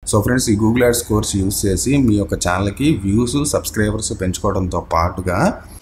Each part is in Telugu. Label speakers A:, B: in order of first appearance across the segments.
A: సో ఫ్రెండ్స్ ఈ గూగుల్ యాడ్స్ కోర్స్ యూస్ చేసి మీ యొక్క ఛానల్కి వ్యూస్ సబ్స్క్రైబర్స్ పెంచుకోవడంతో పాటుగా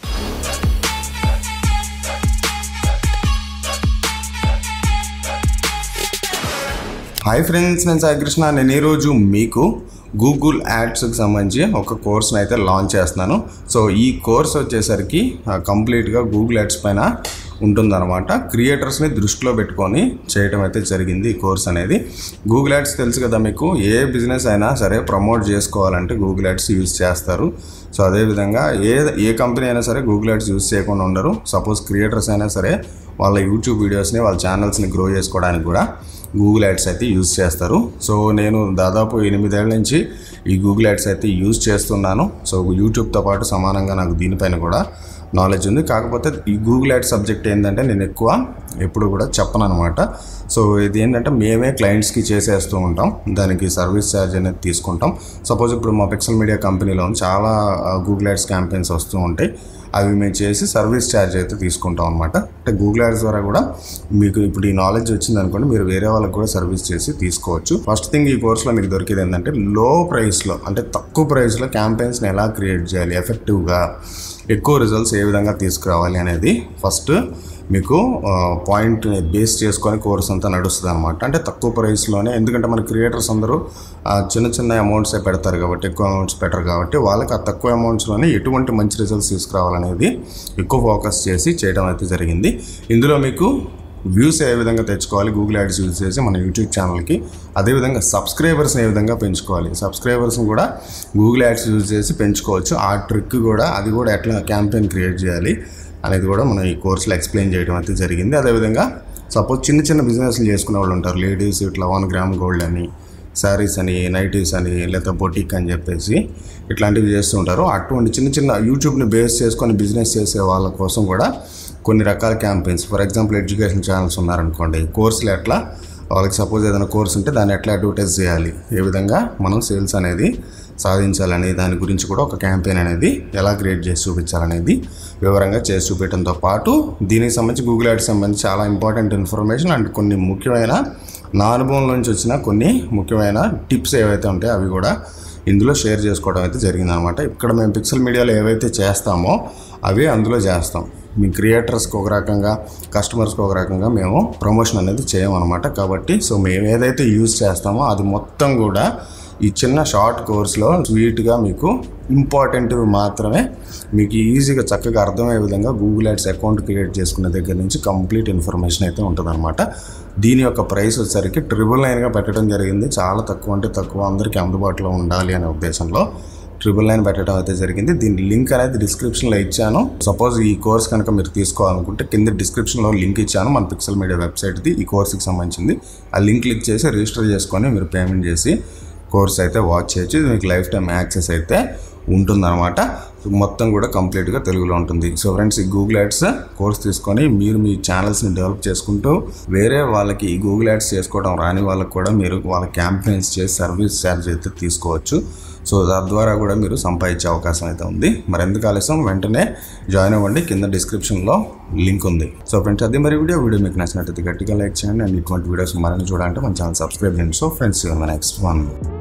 A: హాయ్ ఫ్రెండ్స్ నేను సాయి కృష్ణ నేను ఈరోజు మీకు గూగుల్ యాడ్స్కి సంబంధించి ఒక కోర్స్ని అయితే లాంచ్ చేస్తున్నాను సో ఈ కోర్స్ వచ్చేసరికి కంప్లీట్గా గూగుల్ యాడ్స్ పైన ఉంటుందన్నమాట క్రియేటర్స్ని దృష్టిలో పెట్టుకొని చేయడం అయితే జరిగింది ఈ కోర్స్ అనేది గూగుల్ యాడ్స్ తెలుసు కదా మీకు ఏ బిజినెస్ అయినా సరే ప్రమోట్ చేసుకోవాలంటే గూగుల్ యాడ్స్ యూజ్ చేస్తారు సో అదేవిధంగా ఏ ఏ కంపెనీ అయినా సరే గూగుల్ యాడ్స్ యూజ్ చేయకుండా ఉండరు సపోజ్ క్రియేటర్స్ అయినా సరే వాళ్ళ యూట్యూబ్ వీడియోస్ని వాళ్ళ ఛానల్స్ని గ్రో చేసుకోవడానికి కూడా గూగుల్ యాడ్స్ అయితే యూజ్ చేస్తారు సో నేను దాదాపు ఎనిమిదేళ్ల నుంచి ఈ గూగుల్ యాడ్స్ అయితే యూజ్ చేస్తున్నాను సో యూట్యూబ్తో పాటు సమానంగా నాకు దీనిపైన కూడా నాలెడ్జ్ ఉంది కాకపోతే ఈ గూగుల్ యాడ్స్ సబ్జెక్ట్ ఏంటంటే నేను ఎక్కువ ఎప్పుడు కూడా చెప్పను అనమాట సో ఇది ఏంటంటే మేమే క్లయింట్స్కి చేసేస్తూ ఉంటాం దానికి సర్వీస్ ఛార్జ్ అనేది తీసుకుంటాం సపోజ్ ఇప్పుడు మా పిక్సల్ మీడియా కంపెనీలో చాలా గూగుల్ యాడ్స్ క్యాంపెయిన్స్ వస్తూ ఉంటాయి అవి మేము చేసి సర్వీస్ ఛార్జ్ అయితే తీసుకుంటాం అనమాట అంటే గూగుల్ యాడ్స్ ద్వారా కూడా మీకు ఇప్పుడు ఈ నాలెడ్జ్ వచ్చింది అనుకోండి మీరు వేరే వాళ్ళకి కూడా సర్వీస్ చేసి తీసుకోవచ్చు ఫస్ట్ థింగ్ ఈ కోర్సులో మీకు దొరికేది ఏంటంటే లో ప్రైస్లో అంటే తక్కువ ప్రైస్లో క్యాంపెయిన్స్ని ఎలా క్రియేట్ చేయాలి ఎఫెక్టివ్గా ఎక్కువ రిజల్ట్స్ ఏ విధంగా తీసుకురావాలి అనేది ఫస్ట్ మీకు పాయింట్ బేస్ చేసుకొని కోర్స్ అంతా నడుస్తుంది అనమాట అంటే తక్కువ ప్రైస్లోనే ఎందుకంటే మన క్రియేటర్స్ అందరూ ఆ, చిన్న చిన్న అమౌంట్సే పెడతారు కాబట్టి ఎక్కువ అమౌంట్స్ పెట్టరు కాబట్టి వాళ్ళకి ఆ తక్కువ అమౌంట్స్లోనే ఎటువంటి మంచి రిజల్ట్స్ తీసుకురావాలనేది ఎక్కువ ఫోకస్ చేసి చేయడం అయితే జరిగింది ఇందులో మీకు వ్యూస్ ఏ విధంగా తెచ్చుకోవాలి గూగుల్ యాడ్స్ యూజ్ చేసి మన యూట్యూబ్ ఛానల్కి అదేవిధంగా సబ్స్క్రైబర్స్ని ఏ విధంగా పెంచుకోవాలి సబ్స్క్రైబర్స్ని కూడా గూగుల్ యాడ్స్ యూజ్ చేసి పెంచుకోవచ్చు ఆ ట్రిక్ కూడా అది కూడా ఎట్లా క్యాంపెయిన్ క్రియేట్ చేయాలి అనేది కూడా మనం ఈ కోర్సులో ఎక్స్ప్లెయిన్ చేయడం అయితే జరిగింది అదేవిధంగా సపోజ్ చిన్న చిన్న బిజినెస్లు చేసుకునే వాళ్ళు ఉంటారు లేడీస్ ఇట్లా వన్ గ్రామ్ గోల్డ్ అని శారీస్ అని నైటీస్ అని లేదా బొటిక్ అని చెప్పేసి ఇట్లాంటివి చేస్తూ ఉంటారు అటువంటి చిన్న చిన్న యూట్యూబ్ని బేస్ చేసుకొని బిజినెస్ చేసే వాళ్ళ కోసం కూడా కొన్ని రకాల campaigns for example education channels ఉన్నారనుకోండి కోర్సులు ఎట్లా వాళ్ళకి సపోజ్ ఏదైనా కోర్స్ ఉంటే దాన్ని ఎట్లా అడ్వర్టైజ్ చేయాలి ఏ విధంగా మనం సేల్స్ అనేది సాధించాలని దాని గురించి కూడా ఒక క్యాంపెయిన్ అనేది ఎలా క్రియేట్ చేసి చూపించాలనేది వివరంగా చేసి చూపించడంతో పాటు దీనికి సంబంధించి గూగుల్ యాడ్స్ సంబంధించి చాలా ఇంపార్టెంట్ ఇన్ఫర్మేషన్ అండ్ కొన్ని ముఖ్యమైన నా అనుభవం నుంచి వచ్చిన కొన్ని ముఖ్యమైన టిప్స్ ఏవైతే ఉంటాయో అవి కూడా ఇందులో షేర్ చేసుకోవడం అయితే జరిగిందనమాట ఇక్కడ మేము పిక్సెల్ మీడియాలో ఏవైతే చేస్తామో అవి అందులో చేస్తాం మీ క్రియేటర్స్కి ఒక రకంగా కస్టమర్స్కి ఒక రకంగా మేము ప్రమోషన్ అనేది చేయమన్నమాట కాబట్టి సో మేము ఏదైతే యూజ్ చేస్తామో అది మొత్తం కూడా ఈ చిన్న షార్ట్ కోర్స్లో స్వీట్గా మీకు ఇంపార్టెంట్వి మాత్రమే మీకు ఈజీగా చక్కగా అర్థమయ్యే విధంగా గూగుల్ యాడ్స్ అకౌంట్ క్రియేట్ చేసుకునే దగ్గర నుంచి కంప్లీట్ ఇన్ఫర్మేషన్ అయితే ఉంటుందన్నమాట దీని యొక్క ప్రైస్ వచ్చేసరికి ట్రిపుల్ నైన్గా పెట్టడం జరిగింది చాలా తక్కువ అంటే తక్కువ అందరికీ అందుబాటులో ఉండాలి అనే ఉద్దేశంలో ట్రిపుల్ నైన్ పెట్టడం అయితే జరిగింది దీని లింక్ అనేది డిస్క్రిప్షన్లో ఇచ్చాను సపోజ్ ఈ కోర్స్ కనుక మీరు తీసుకోవాలనుకుంటే కింద డిస్క్రిప్షన్లో లింక్ ఇచ్చాను మన పిక్సెల్ మీడియా వెబ్సైట్ది ఈ కోర్స్కి సంబంధించింది ఆ లింక్ క్లిక్ చేసి రిజిస్టర్ చేసుకొని మీరు పేమెంట్ చేసి కోర్స్ అయితే వాచ్ చేయొచ్చు ఇది మీకు లైఫ్ టైం యాక్సెస్ అయితే ఉంటుందన్నమాట మొత్తం కూడా కంప్లీట్గా తెలుగులో ఉంటుంది సో ఫ్రెండ్స్ ఈ గూగుల్ యాడ్స్ కోర్స్ తీసుకొని మీరు మీ ఛానల్స్ని డెవలప్ చేసుకుంటూ వేరే వాళ్ళకి ఈ గూగుల్ యాడ్స్ చేసుకోవడం రాని వాళ్ళకి కూడా మీరు వాళ్ళ క్యాంపెయిన్స్ చేసి సర్వీస్ ఛార్జ్ అయితే తీసుకోవచ్చు సో తద్వారా కూడా మీరు సంపాదించే అవకాశం అయితే ఉంది మరి ఎందుకు ఆలస్యం వెంటనే జాయిన్ అవ్వండి కింద డిస్క్రిప్షన్లో లింక్ ఉంది సో ఫ్రెండ్స్ అది మరి వీడియో వీడియో మీకు నచ్చినట్టయితే గట్టిగా లైక్ చేయండి అండ్ ఇటువంటి వీడియోస్ మరిన్ని చూడాలంటే మన ఛానల్ సబ్స్క్రైబ్ చేయండి సో ఫ్రెండ్స్ నెక్స్ట్ వన్